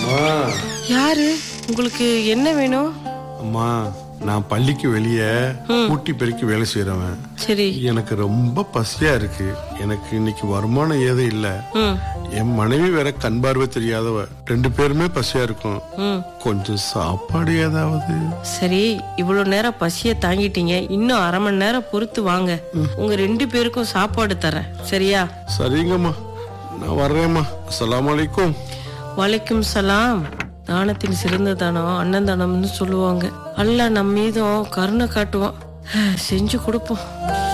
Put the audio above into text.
ஆ, யாரு உங்களுக்கு என்ன வேணும் அம்மா நான் பள்ளிக்கு வெளியே கூட்டி பெருக்கி வேலை செய்யறவன் சரி எனக்கு ரொம்ப பசியா இருக்கு எனக்கு இன்னைக்கு வருமானம் ஏதும் இல்ல ம் என் மனைவி வேற கண் பார்வை தெரியாதவ ரெண்டு பேருமே பசியா இருக்கும் ம் கொஞ்சம் சாப்பாடு ஏதாவது சரி இவ்வளவு நேரம் பசிய தாங்கிட்டீங்க இன்னும் அரை மணி நேரம் பொறுத்து வாங்க உங்க ரெண்டு பேருக்கும் சாப்பாடு தரேன் சரியா சரிங்கம்மா நான் வர்றேம்மா அஸ்ஸலாமு அலைக்கும் வலைக்கும் சலாம் தானத்தின் சிறந்த தானம் அன்னதானம்னு சொல்லுவாங்க அல்லாஹ் நம் மீதும் கருணை காட்டுவான் செஞ்சு கொடுப்போம்